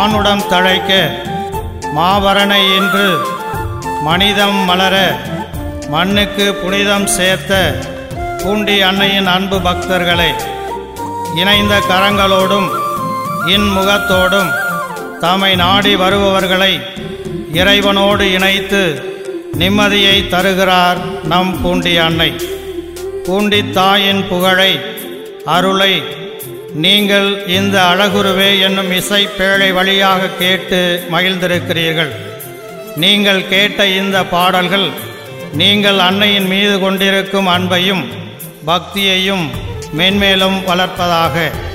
மானுடம் தழைக்க மாவரணை என்று மனிதம் மலர மண்ணுக்கு புனிதம் சேர்த்த பூண்டி அன்னையின் அன்பு பக்தர்களை இணைந்த கரங்களோடும் இன்முகத்தோடும் தம்மை நாடி வருபவர்களை இறைவனோடு இணைத்து நிம்மதியை தருகிறார் நம் பூண்டி அன்னை பூண்டி தாயின் புகழை அருளை நீங்கள் இந்த அழகுருவே என்னும் இசை பேழை வழியாக கேட்டு மகிழ்ந்திருக்கிறீர்கள் நீங்கள் கேட்ட இந்த பாடல்கள் நீங்கள் அன்னையின் மீது கொண்டிருக்கும் அன்பையும் பக்தியையும் மென்மேலும் வளர்ப்பதாக